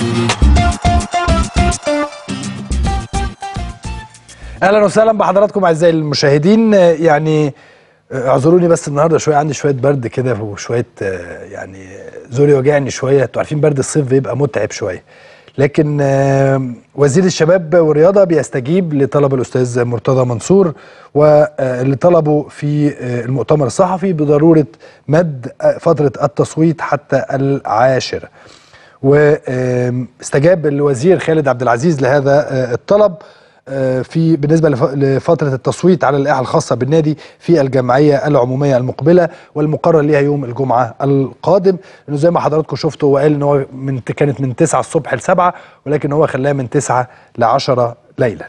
اهلا وسهلا بحضراتكم اعزائي المشاهدين يعني اعذروني بس النهارده شويه عندي شويه برد كده وشويه يعني زوري وجعني شويه انتوا عارفين برد الصيف بيبقى متعب شويه لكن وزير الشباب والرياضه بيستجيب لطلب الاستاذ مرتضى منصور واللي طلبه في المؤتمر الصحفي بضروره مد فتره التصويت حتى العاشره واستجاب الوزير خالد عبد العزيز لهذا الطلب في بالنسبه لفتره التصويت على اللائحه الخاصه بالنادي في الجمعيه العموميه المقبله والمقرر ليها يوم الجمعه القادم لانه زي ما حضراتكم شفتوا هو قال ان هو من كانت من 9 الصبح ل 7 ولكن هو خلاها من 9 ل 10 ليلا.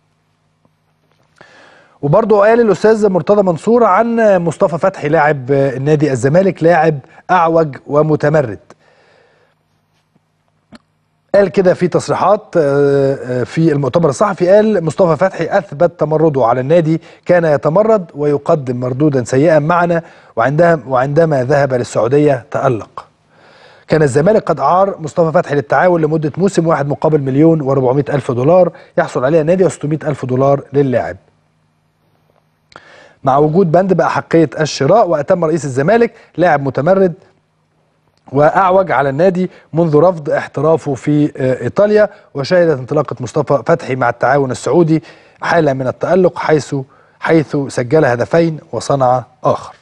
وبرضه قال الاستاذ مرتضى منصور عن مصطفى فتحي لاعب النادي الزمالك لاعب اعوج ومتمرد. قال كده في تصريحات في المؤتمر الصحفي قال مصطفى فتحي اثبت تمرده على النادي كان يتمرد ويقدم مردودا سيئا معنا وعندها وعندما ذهب للسعوديه تالق. كان الزمالك قد اعار مصطفى فتحي للتعاون لمده موسم واحد مقابل مليون و400 الف دولار يحصل عليها النادي و600 الف دولار للاعب. مع وجود بند باحقيه الشراء واتم رئيس الزمالك لاعب متمرد واعوج على النادي منذ رفض احترافه في ايطاليا وشهدت انطلاقه مصطفى فتحي مع التعاون السعودي حاله من التالق حيث حيث سجل هدفين وصنع اخر.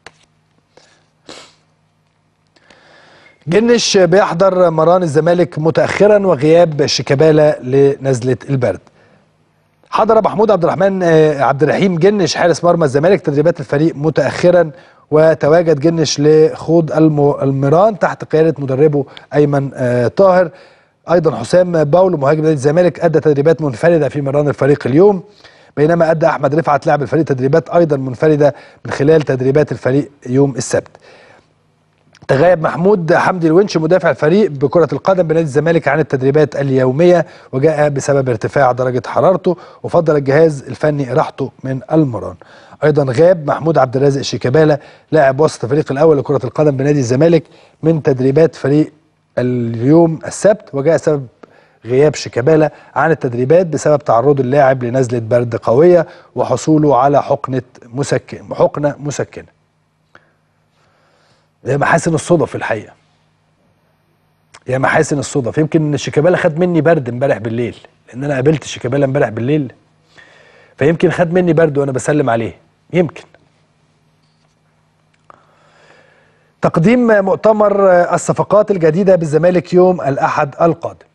جنش بيحضر مران الزمالك متاخرا وغياب شيكابالا لنزله البرد. حضر محمود عبد الرحمن عبد الرحيم جنش حارس مرمى الزمالك تدريبات الفريق متاخرا وتواجد جنش لخوض المران تحت قياده مدربه ايمن طاهر ايضا حسام باولو مهاجم نادي الزمالك ادى تدريبات منفرده في مران الفريق اليوم بينما ادى احمد رفعت لاعب الفريق تدريبات ايضا منفرده من خلال تدريبات الفريق يوم السبت تغيب محمود حمدي الونش مدافع الفريق بكرة القدم بنادي الزمالك عن التدريبات اليومية وجاء بسبب ارتفاع درجة حرارته وفضل الجهاز الفني راحته من المران ايضا غاب محمود عبد الرازق شيكابالا لاعب وسط الفريق الاول لكرة القدم بنادي الزمالك من تدريبات فريق اليوم السبت وجاء سبب غياب شيكابالا عن التدريبات بسبب تعرض اللاعب لنزلة برد قوية وحصوله على حقنة مسكن حقنة مسكنة يا محاسن الصدف في الحقيقه يا محاسن الصدف يمكن شيكابالا خد مني برد امبارح بالليل لان انا قابلت شيكابالا امبارح بالليل فيمكن خد مني برد وانا بسلم عليه يمكن تقديم مؤتمر الصفقات الجديده بالزمالك يوم الاحد القادم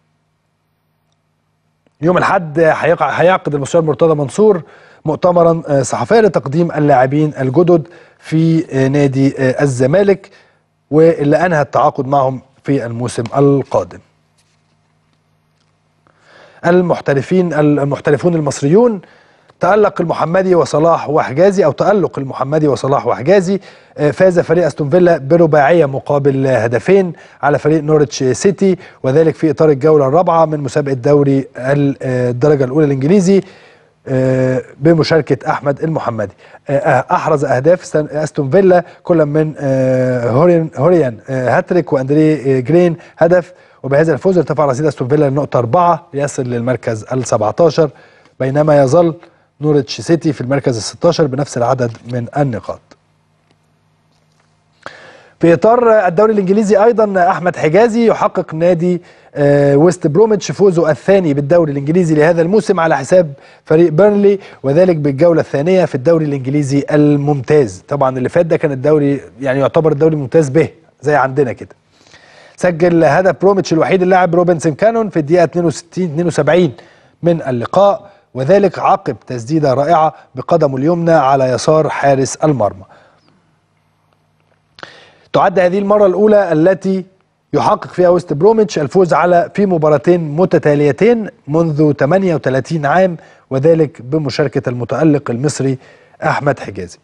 يوم الاحد هيعقد المستشار مرتضى منصور مؤتمرا صحفيا لتقديم اللاعبين الجدد في نادي الزمالك واللي انهى التعاقد معهم في الموسم القادم. المحترفين المحترفون المصريون تألق المحمدي وصلاح وحجازي او تألق المحمدي وصلاح وحجازي فاز فريق استون فيلا برباعيه مقابل هدفين على فريق نورتش سيتي وذلك في اطار الجوله الرابعه من مسابقه دوري الدرجه الاولى الانجليزي بمشاركة أحمد المحمدي أحرز أهداف أستون فيلا كل من هوريان, هوريان هاتريك وأندري جرين هدف وبهذا الفوز ارتفع رصيد أستون فيلا لنقطة أربعة ليصل للمركز ال 17 بينما يظل نورتش سيتي في المركز ال 16 بنفس العدد من النقاط في اطار الدوري الانجليزي ايضا احمد حجازي يحقق نادي ويست بروميتش فوزه الثاني بالدوري الانجليزي لهذا الموسم على حساب فريق بيرنلي وذلك بالجوله الثانيه في الدوري الانجليزي الممتاز طبعا اللي فات ده كان الدوري يعني يعتبر الدوري الممتاز به زي عندنا كده سجل هدف بروميتش الوحيد اللاعب روبنسون كانون في الدقيقه 62 72 من اللقاء وذلك عقب تسديده رائعه بقدمه اليمنى على يسار حارس المرمى تعد هذه المرة الأولى التي يحقق فيها ويست بروميتش الفوز على في مباراتين متتاليتين منذ 38 عام وذلك بمشاركة المتألق المصري أحمد حجازي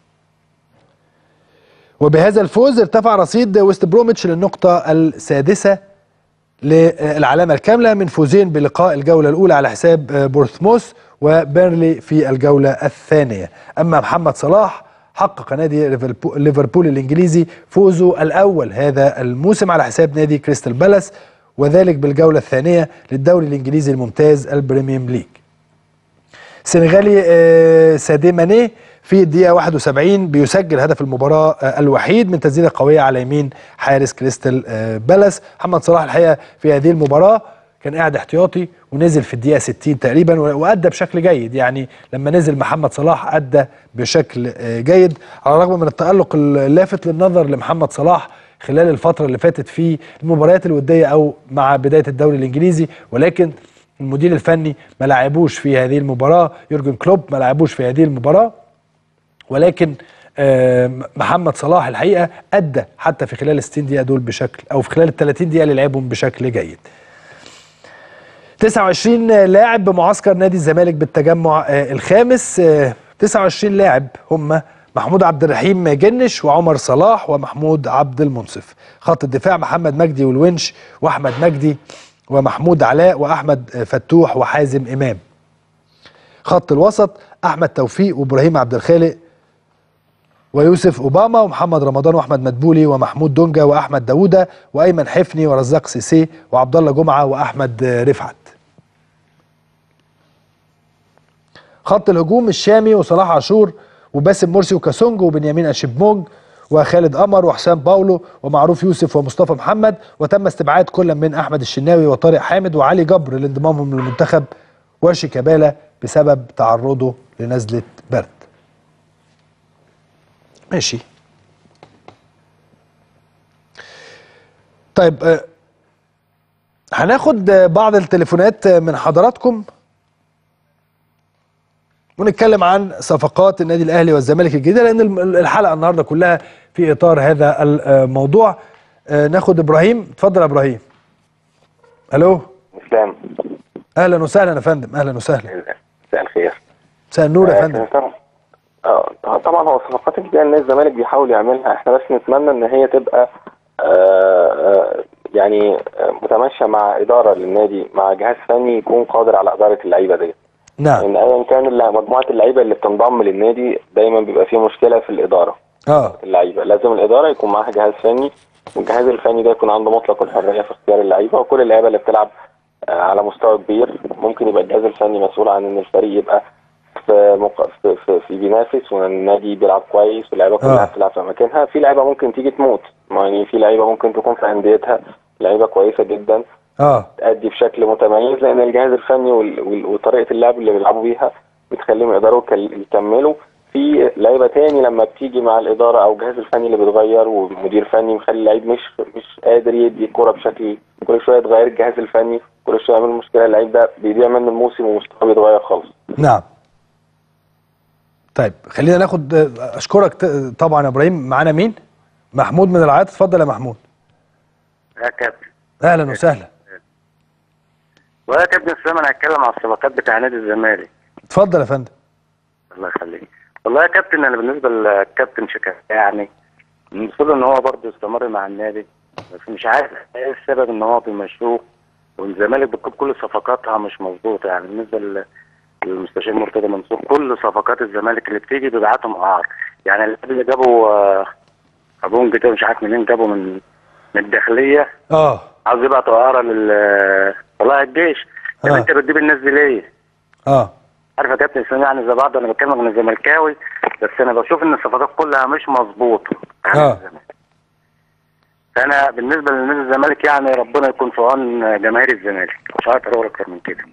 وبهذا الفوز ارتفع رصيد ويست بروميتش للنقطة السادسة للعلامة الكاملة من فوزين بلقاء الجولة الأولى على حساب بورثموث وبيرلي في الجولة الثانية أما محمد صلاح حقق نادي ليفربول الانجليزي فوزه الاول هذا الموسم على حساب نادي كريستال بالاس وذلك بالجولة الثانية للدوري الإنجليزي الممتاز البريميوم ليج سنغالي آه، سادي ماني في الدقيقة 71 بيسجل هدف المباراة آه، الوحيد من تسديدة قوية على يمين حارس كريستال آه، بالاس محمد صلاح الحقيقة في هذه المباراة كان قاعد احتياطي ونزل في الدقيقة 60 تقريبا وأدى بشكل جيد يعني لما نزل محمد صلاح أدى بشكل جيد على الرغم من التألق اللافت للنظر لمحمد صلاح خلال الفترة اللي فاتت في المباريات الودية أو مع بداية الدوري الإنجليزي ولكن المدير الفني ما لعبوش في هذه المباراة يورجن كلوب ما لعبوش في هذه المباراة ولكن محمد صلاح الحقيقة أدى حتى في خلال ال 60 دقيقة دول بشكل أو في خلال ال 30 دقيقة اللي لعبهم بشكل جيد 29 لاعب بمعسكر نادي الزمالك بالتجمع الخامس 29 لاعب هم محمود عبد الرحيم جنش وعمر صلاح ومحمود عبد المنصف خط الدفاع محمد مجدي والونش واحمد مجدي ومحمود علاء واحمد فتوح وحازم امام خط الوسط احمد توفيق وابراهيم عبد الخالق ويوسف اوباما ومحمد رمضان واحمد مدبولي ومحمود دونجا واحمد داوودة وايمن حفني ورزاق سيسي وعبد الله جمعه واحمد رفعت خط الهجوم الشامي وصلاح عاشور وباسم مرسي وكاسونج وبنيامين اشيبمونج وخالد قمر وحسام باولو ومعروف يوسف ومصطفى محمد وتم استبعاد كل من احمد الشناوي وطارق حامد وعلي جبر لانضمامهم للمنتخب وشيكابالا بسبب تعرضه لنزله برد. ماشي. طيب آه، هناخد بعض التليفونات من حضراتكم ونتكلم عن صفقات النادي الاهلي والزمالك الجديده لان الحلقه النهارده كلها في اطار هذا الموضوع آه، ناخد ابراهيم اتفضل يا ابراهيم الو اسلام اهلا وسهلا يا فندم اهلا وسهلا مساء الخير مساء النور يا فندم اه طبعا هو الصفقات الجديده النادي الزمالك بيحاول يعملها احنا بس نتمنى ان هي تبقى آه، آه، يعني متماشيه مع اداره للنادي مع جهاز فني يكون قادر على اداره اللعيبه ديت نعم ان ايا كان مجموعه اللعيبه اللي بتنضم للنادي دايما بيبقى فيه مشكله في الاداره اه اللعيبه لازم الاداره يكون معاها جهاز فني والجهاز الفني ده يكون عنده مطلق الحريه في اختيار اللعيبه وكل اللعيبه اللي بتلعب آه، على مستوى كبير ممكن يبقى الجهاز الفني مسؤول عن ان الفريق يبقى في مق... في, في, في بينافس والنادي بيلعب كويس واللعيبه كلها آه. بتلعب في اماكنها في لعيبه ممكن تيجي تموت يعني في لعيبه ممكن تكون في انديتها لعيبه كويسه جدا اه تأدي بشكل متميز لان الجهاز الفني وال... وال... وطريقه اللعب اللي بيلعبوا بيها بتخليهم يقدروا يكل- يكملوا في لعيبه تاني لما بتيجي مع الاداره او الجهاز الفني اللي بيتغير ومدير فني مخلي اللعيب مش مش قادر يدي الكوره بشكل كل شويه يتغير الجهاز الفني كل شويه يعمل مشكله اللعيب ده بيضيع منه الموسم ومستواه بيتغير خالص نعم طيب خلينا ناخد اشكرك ت- طبعا يا ابراهيم معانا مين محمود من العياط اتفضل يا محمود يا كابتن اهلا وسهلا والله يا كابتن اسلام انا هتكلم على الصفقات بتاع نادي الزمالك اتفضل يا فندم الله يخليك والله يا كابتن انا بالنسبه للكابتن شيكابالا يعني المفروض ان هو برضه يستمر مع النادي بس مش عارف ايه السبب ان هو بيمشوه والزمالك بتكون كل صفقاتها مش مظبوطه يعني بالنسبه لل- للمستشار مرتضى منصور كل صفقات الزمالك اللي بتيجي بيبعتهم اعار يعني اللاعب اللي جابوا آه، ابونج ده مش عارف منين جابوا من من الداخليه اه عاوز يبعت اعاره لل والله الجيش طب آه. انت بتجيب الناس دي ليه؟ اه عارف يا كابتن اسلام يعني زي بعض انا بتكلم من الزملكاوي بس انا بشوف ان الصفقات كلها مش مظبوطه عن آه. الزمالك. فانا بالنسبه لنادي الزمالك يعني ربنا يكون في عون جماهير الزمالك مش عارف اقول اكتر من كده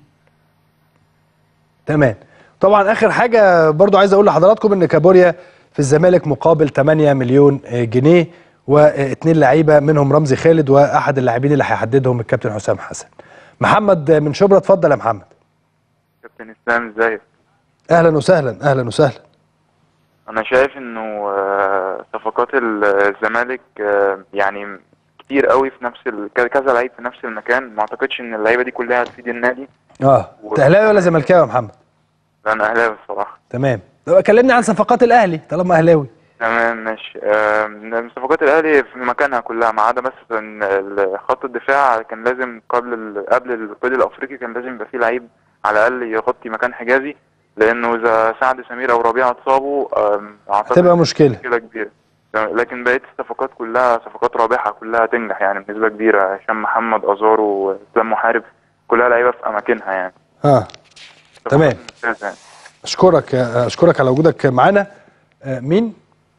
تمام طبعا اخر حاجه برضو عايز اقول لحضراتكم ان كابوريا في الزمالك مقابل 8 مليون جنيه واثنين لعيبه منهم رمزي خالد واحد اللاعبين اللي هيحددهم الكابتن حسام حسن محمد من شبرا اتفضل يا محمد كابتن اسلام ازيك اهلا وسهلا اهلا وسهلا انا شايف انه آه، صفقات ال- الزمالك آه، يعني كتير قوي في نفس ال... ك- كذا لعيب في نفس المكان ما اعتقدش ان اللعيبه دي كلها هتفيد النادي اه انت اهلاوي ولا زملكاوي يا محمد لان اهلاوي الصراحه تمام طب كلمني عن صفقات الاهلي طالما اهلاوي تمام ماشي آه، صفقات الاهلي في مكانها كلها ما عدا بس ان ال- خط الدفاع كان لازم قبل ال... قبل القيد الافريقي كان لازم يبقى فيه لعيب على الاقل يغطي مكان حجازي لانه اذا سعد سمير او ربيعه اتصابوا آم، اعتقد هتبقى مشكله مشكله كبيره لكن بقيه الصفقات كلها صفقات رابحه كلها تنجح يعني بنسبه كبيره هشام محمد ازارو واسلام محارب كلها لعيبه في اماكنها يعني اه تمام. صفقات ممتازة يعني. اشكرك اشكرك على وجودك معانا آه، مين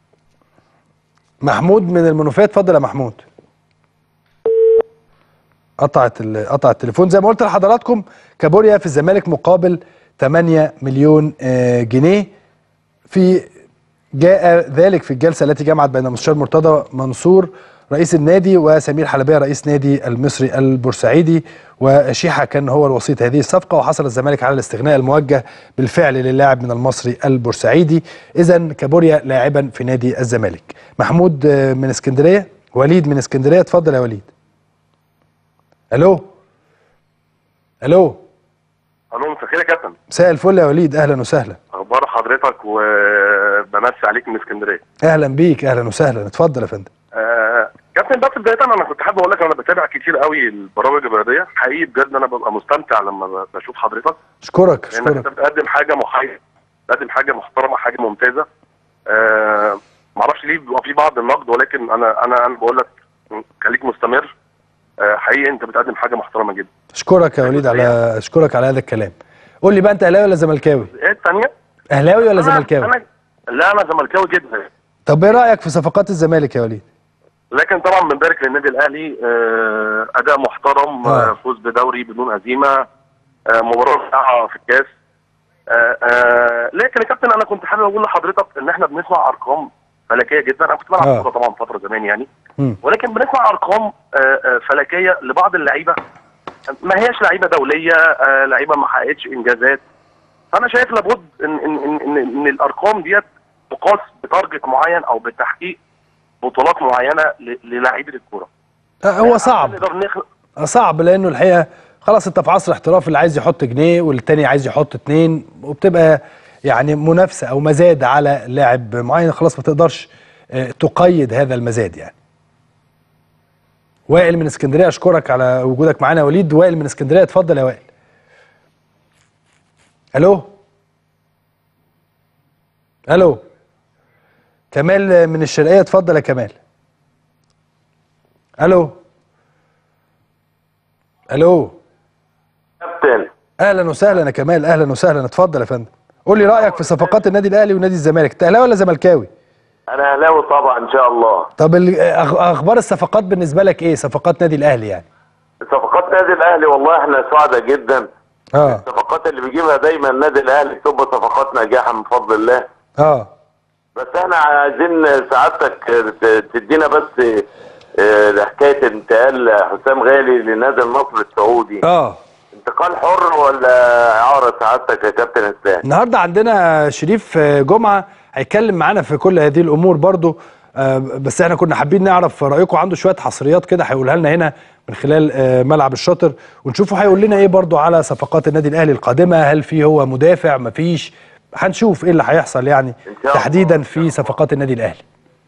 محمود من المنوفيه اتفضل يا محمود قطعت ال- قطع التليفون زي ما قلت لحضراتكم كابوريا في الزمالك مقابل 8 مليون آه، جنيه في جاء ذلك في الجلسه التي جمعت بين المستشار مرتضى منصور رئيس النادي وسمير حلبيه رئيس نادي المصري البورسعيدي وشيحه كان هو الوسيط هذه الصفقه وحصل الزمالك على الاستغناء الموجه بالفعل للاعب من المصري البورسعيدي اذا كابوريا لاعبا في نادي الزمالك محمود آه، من اسكندريه وليد من اسكندريه اتفضل يا وليد الو الو الو مساء الخير يا كابتن مساء الفل يا وليد اهلا وسهلا اخبار حضرتك وبمسي عليك من اسكندريه اهلا بيك اهلا وسهلا اتفضل يا فندم آه كابتن بس بدايه انا كنت حابب اقول لك انا بتابع كتير قوي البرامج الرياضيه حقيقي بجد انا ببقى مستمتع لما ب- بشوف حضرتك اشكرك لانك انت اشكرك بتقدم حاجه محايده بتقدم حاجه محترمه حاجه ممتازه آه معرفش ليه بيبقى في بعض النقد ولكن انا انا انا بقول لك خليك مستمر آه حقيقي انت بتقدم حاجه محترمه جدا اشكرك يا وليد على اشكرك على هذا الكلام قول لي بقى انت اهلاوي ولا زملكاوي ايه الثانيه اهلاوي ولا زملكاوي أنا لا انا زملكاوي جدا طب ايه رايك في صفقات الزمالك يا وليد لكن طبعا بنبارك للنادي الاهلي آه، اداء محترم آه. آه، فوز بدوري بدون هزيمه آه، مباراه رائعه في الكاس آه، آه، لكن يا كابتن انا كنت حابب اقول لحضرتك ان احنا بنسمع ارقام فلكيه جدا انا كنت بلعب آه. كوره طبعا فتره زمان يعني مم. ولكن بنسمع ارقام آه، آه، فلكيه لبعض اللعيبه ما هياش لعيبه دوليه آه، لعيبه ما حققتش انجازات فانا شايف لابد ان ان ان, إن, إن الارقام ديت تقاس بتارجت معين او بتحقيق بطولات معينه ل- للاعيبه الكوره آه، هو صعب نقدر نخلق آه، صعب لانه الحقيقه خلاص انت في عصر احتراف اللي عايز يحط جنيه والتاني عايز يحط اتنين وبتبقى يعني منافسه او مزاد على لاعب معين خلاص ما تقدرش آه، تقيد هذا المزاد يعني وائل من اسكندريه اشكرك على وجودك معانا يا وليد وائل من اسكندريه اتفضل يا وائل الو الو كمال من الشرقيه اتفضل يا كمال الو الو كابتن اهلا وسهلا يا كمال اهلا وسهلا اتفضل يا فندم قول لي رايك في صفقات النادي الاهلي ونادي الزمالك انت اهلاوي ولا زملكاوي انا اهلاوي طبعا ان شاء الله طب ال- أخ- اخبار الصفقات بالنسبه لك ايه صفقات نادي الاهلي يعني صفقات نادي الاهلي والله احنا سعداء جدا اه الصفقات اللي بيجيبها دايما النادي الاهلي بتبقى صفقات ناجحه من فضل الله اه بس احنا عايزين سعادتك ت- تدينا بس اه، حكايه انتقال حسام غالي لنادي النصر السعودي اه انتقال حر ولا اعاره سعادتك يا كابتن اسلام النهارده عندنا شريف آه، جمعه هيتكلم معانا في كل هذه الامور برضو آه، بس احنا كنا حابين نعرف رايكم عنده شويه حصريات كده هيقولها لنا هنا من خلال آه، ملعب الشاطر ونشوفوا هيقول لنا ايه برضو على صفقات النادي الاهلي القادمه هل في هو مدافع مفيش هنشوف ايه اللي هيحصل يعني إن شاء الله. تحديدا في صفقات النادي الاهلي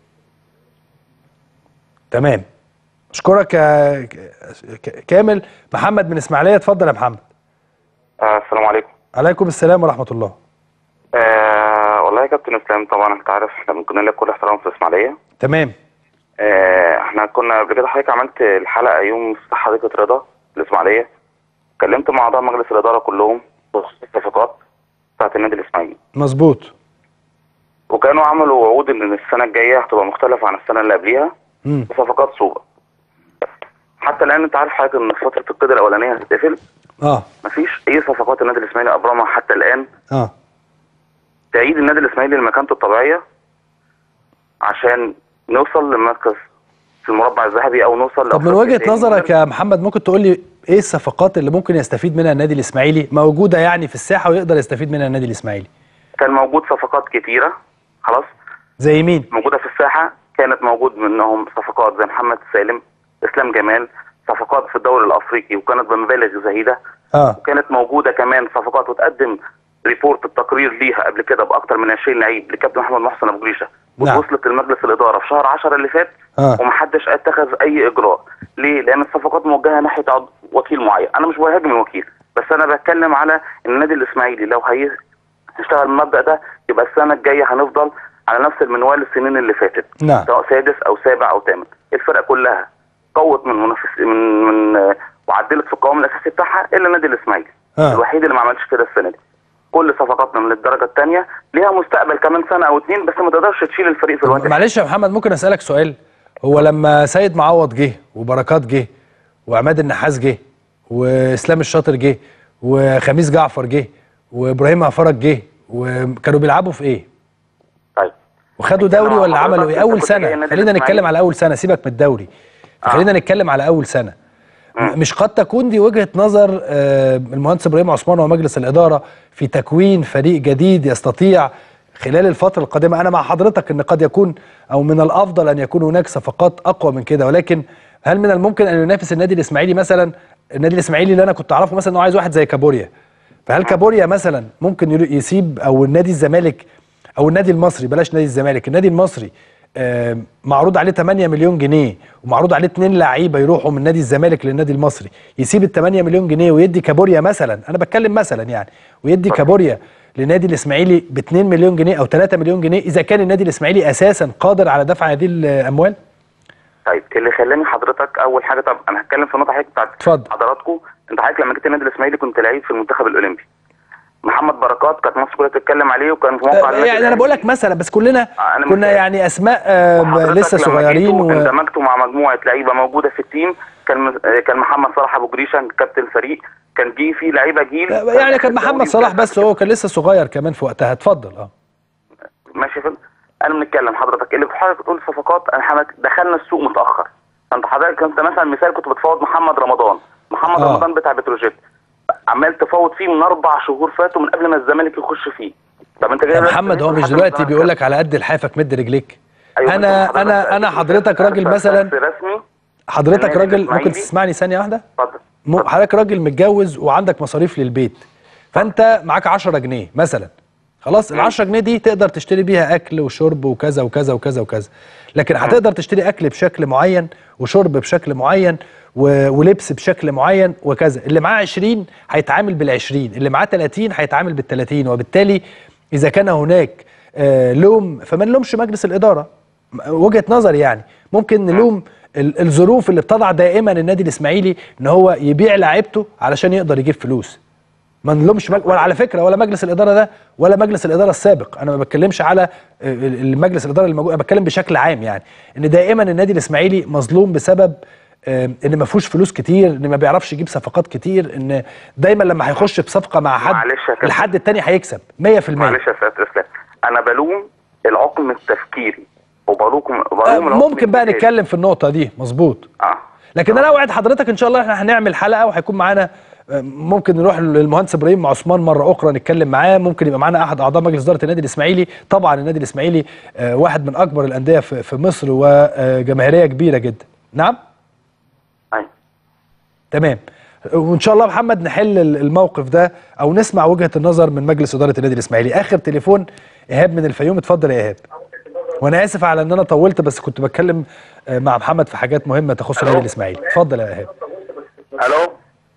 تمام اشكرك يا ك- ك- كامل محمد من اسماعيليه اتفضل يا محمد آه السلام عليكم عليكم السلام ورحمه الله آه والله يا كابتن اسلام طبعا انت عارف احنا بنكون لك كل احترام في اسماعيليه تمام آه احنا كنا قبل كده حضرتك عملت الحلقه يوم افتتاح حديقه رضا الاسماعيليه اتكلمت مع اعضاء مجلس الاداره كلهم بخصوص الصفقات بتاعت النادي الاسماعيلي مظبوط وكانوا عملوا وعود ان السنه الجايه هتبقى مختلفه عن السنه اللي قبليها مم. بصفقات سوبر حتى الان انت عارف حضرتك ان فتره القيد الاولانيه هتتقفل اه مفيش اي صفقات النادي الاسماعيلي ابرمها حتى الان اه تعيد النادي الاسماعيلي لمكانته الطبيعيه عشان نوصل لمركز في المربع الذهبي او نوصل طب من لأفريقيا وجهه تاني. نظرك يا محمد ممكن تقول لي ايه الصفقات اللي ممكن يستفيد منها النادي الاسماعيلي موجوده يعني في الساحه ويقدر يستفيد منها النادي الاسماعيلي كان موجود صفقات كتيره خلاص زي مين موجوده في الساحه كانت موجود منهم صفقات زي محمد سالم اسلام جمال صفقات في الدوري الافريقي وكانت بمبالغ زهيده اه وكانت موجوده كمان صفقات وتقدم ريبورت التقرير ليها قبل كده باكثر من 20 لعيب لكابتن محمد محسن ابو جريشه نعم. ووصلت لمجلس الاداره في شهر 10 اللي فات اه ومحدش اتخذ اي اجراء ليه لان الصفقات موجهه ناحيه عض- وكيل معين انا مش بهاجم الوكيل بس انا بتكلم على ان النادي الاسماعيلي لو هي- هيشتغل المبدا ده يبقى السنه الجايه هنفضل على نفس المنوال السنين اللي فاتت نعم. سواء سادس او سابع او ثامن الفرقه كلها قوت من منافس من من آه، وعدلت في القوام الاساسي بتاعها الا النادي الاسماعيلي آه. الوحيد اللي ما عملش كده السنه دي كل صفقاتنا من الدرجه الثانيه ليها مستقبل كمان سنه او اتنين بس ما تقدرش تشيل الفريق في الوقت معلش يا محمد ممكن اسالك سؤال هو لما سيد معوض جه وبركات جه وعماد النحاس جه واسلام الشاطر جه وخميس جعفر جه وابراهيم عفرج جه وكانوا بيلعبوا في ايه؟ طيب وخدوا دوري مع ولا حضرتك عملوا ايه؟ أنت اول كنت جاي سنه النادي خلينا الإسماعيلي. نتكلم على اول سنه سيبك من الدوري خلينا نتكلم على اول سنه م- مش قد تكون دي وجهه نظر آه، المهندس ابراهيم عثمان ومجلس الاداره في تكوين فريق جديد يستطيع خلال الفتره القادمه انا مع حضرتك ان قد يكون او من الافضل ان يكون هناك صفقات اقوى من كده ولكن هل من الممكن ان ينافس النادي الاسماعيلي مثلا النادي الاسماعيلي اللي انا كنت اعرفه مثلا انه عايز واحد زي كابوريا فهل كابوريا مثلا ممكن يرو- يسيب او النادي الزمالك او النادي المصري بلاش نادي الزمالك النادي المصري آه، معروض عليه 8 مليون جنيه ومعروض عليه اتنين لعيبه يروحوا من نادي الزمالك للنادي المصري يسيب ال 8 مليون جنيه ويدي كابوريا مثلا انا بتكلم مثلا يعني ويدي كابوريا لنادي الاسماعيلي ب 2 مليون جنيه او 3 مليون جنيه اذا كان النادي الاسماعيلي اساسا قادر على دفع هذه الاموال طيب اللي خلاني حضرتك اول حاجه طب انا هتكلم في النقطه حضرتك بتاعت اتفضل. حضراتكم انت حضرتك لما جيت النادي الاسماعيلي كنت لعيب في المنتخب الاولمبي محمد بركات كانت مصر كلها تتكلم عليه وكان في موقع آه، النادي يعني انا الأهلي. بقول لك مثلا بس كلنا آه، أنا كنا مثال. يعني اسماء آه، وحضرتك لسه لما صغيرين جيتوا و... اندمجتوا مع مجموعه لعيبه موجوده في التيم كان آه، كان محمد صلاح ابو جريشه كابتن الفريق كان جه فيه لعيبه جيل يعني كان محمد صلاح بس هو كان لسه صغير كمان في وقتها اتفضل اه ماشي فين انا بنتكلم حضرتك اللي حضرتك بتقول صفقات انا حضرتك دخلنا السوق متاخر فانت حضرتك انت مثلا مثال كنت بتفاوض محمد رمضان محمد آه. رمضان بتاع بتروجيت عمال تفاوض فيه من اربع شهور فاتوا من قبل ما الزمالك يخش فيه طب انت جاي يا دلوقتي محمد هو تنزل مش حد من دلوقتي الزمالك بيقول لك على قد لحافك مد رجليك أيوة، أنت انا حضرتك انا انا حضرتك راجل أنت مثلا رسمي حضرتك النادي راجل الإسماعيلي. ممكن تسمعني ثانيه واحده اتفضل م- حضرتك راجل متجوز وعندك مصاريف للبيت فانت معاك 10 جنيه مثلا خلاص ال 10 جنيه دي تقدر تشتري بيها اكل وشرب وكذا وكذا وكذا وكذا لكن هتقدر تشتري اكل بشكل معين وشرب بشكل معين و... ولبس بشكل معين وكذا اللي معاه 20 هيتعامل بال 20 اللي معاه 30 هيتعامل بال 30 وبالتالي اذا كان هناك آه لوم فما نلومش مجلس الاداره م- وجهه نظري يعني ممكن نلوم ال- الظروف اللي بتضع دائما النادي الاسماعيلي ان هو يبيع لعيبته علشان يقدر يجيب فلوس ما نلومش مج... ولا على فكره ولا مجلس الاداره ده ولا مجلس الاداره السابق انا ما بتكلمش على ال- المجلس الاداره الموجود انا بتكلم بشكل عام يعني ان دائما النادي الاسماعيلي مظلوم بسبب آم، ان ما فيهوش فلوس كتير ان ما بيعرفش يجيب صفقات كتير ان دايما لما هيخش بصفقه مع حد معلش يا كابتن. الحد التاني هيكسب 100% معلش يا استاذ اسلام انا بلوم العقم التفكيري وبلوم آه، بلوم العقم ممكن بقى الإنتاجي. نتكلم في النقطه دي مظبوط اه لكن انا اوعد حضرتك ان شاء الله احنا هنعمل حلقه وهيكون معانا آه، ممكن نروح للمهندس ابراهيم عثمان مره اخرى نتكلم معاه ممكن يبقى معانا احد اعضاء مجلس اداره النادي الاسماعيلي طبعا النادي الاسماعيلي آه، واحد من اكبر الانديه في في مصر وجماهيريه كبيره جدا نعم أيوة. تمام وان شاء الله محمد نحل ال- الموقف ده او نسمع وجهه النظر من مجلس اداره النادي الاسماعيلي اخر تليفون ايهاب من الفيوم اتفضل يا ايهاب وانا اسف على ان انا طولت بس كنت بتكلم آه، مع محمد في حاجات مهمه تخص النادي الاسماعيلي اتفضل يا ايهاب الو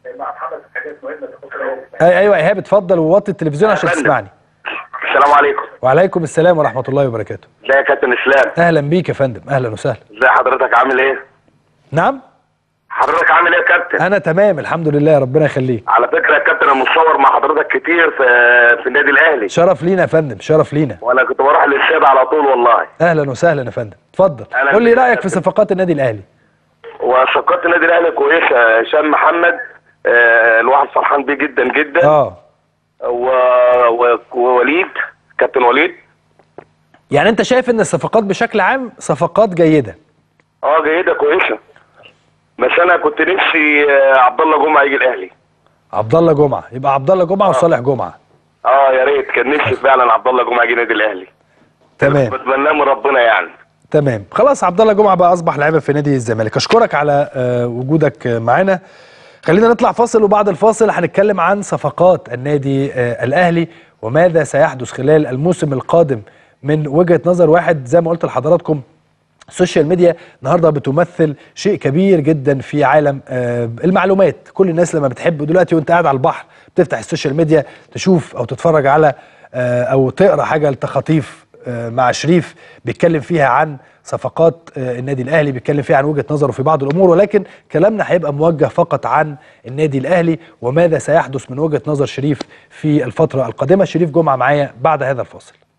أي- ايوه ايهاب اتفضل ووطي التلفزيون عشان فندم. تسمعني السلام عليكم وعليكم السلام ورحمه الله وبركاته ازي يا كابتن اسلام اهلا بيك يا فندم اهلا وسهلا ازي حضرتك عامل ايه نعم حضرتك عامل ايه يا كابتن انا تمام الحمد لله ربنا يخليك على فكره يا كابتن انا متصور مع حضرتك كتير في في النادي الاهلي شرف لينا يا فندم شرف لينا وانا كنت بروح للسيد على طول والله اهلا وسهلا يا فندم اتفضل أهلا قول لي بيك يا رايك في كابتن. صفقات النادي الاهلي وصفقات النادي الاهلي كويسه هشام محمد آه الواحد فرحان بيه جدا جدا اه و... و... ووليد كابتن وليد يعني انت شايف ان الصفقات بشكل عام صفقات جيده اه جيده كويسه بس انا كنت نفسي آه عبد الله جمعه يجي الاهلي عبد الله جمعه يبقى عبد الله جمعه وصالح جمعه اه يا ريت كان نفسي فعلا عبد الله جمعه يجي النادي الاهلي تمام بتمناه من ربنا يعني تمام خلاص عبد الله جمعه بقى اصبح لاعبا في نادي الزمالك اشكرك على آه، وجودك آه، معانا خلينا نطلع فاصل وبعد الفاصل هنتكلم عن صفقات النادي آه، الاهلي وماذا سيحدث خلال الموسم القادم من وجهه نظر واحد زي ما قلت لحضراتكم السوشيال ميديا النهارده بتمثل شيء كبير جدا في عالم آه، المعلومات كل الناس لما بتحب دلوقتي وانت قاعد على البحر بتفتح السوشيال ميديا تشوف او تتفرج على آه، او تقرا حاجه لتخاطيف آه، مع شريف بيتكلم فيها عن صفقات آه، النادي الاهلي بيتكلم فيها عن وجهه نظره في بعض الامور ولكن كلامنا هيبقى موجه فقط عن النادي الاهلي وماذا سيحدث من وجهه نظر شريف في الفتره القادمه شريف جمعه معايا بعد هذا الفاصل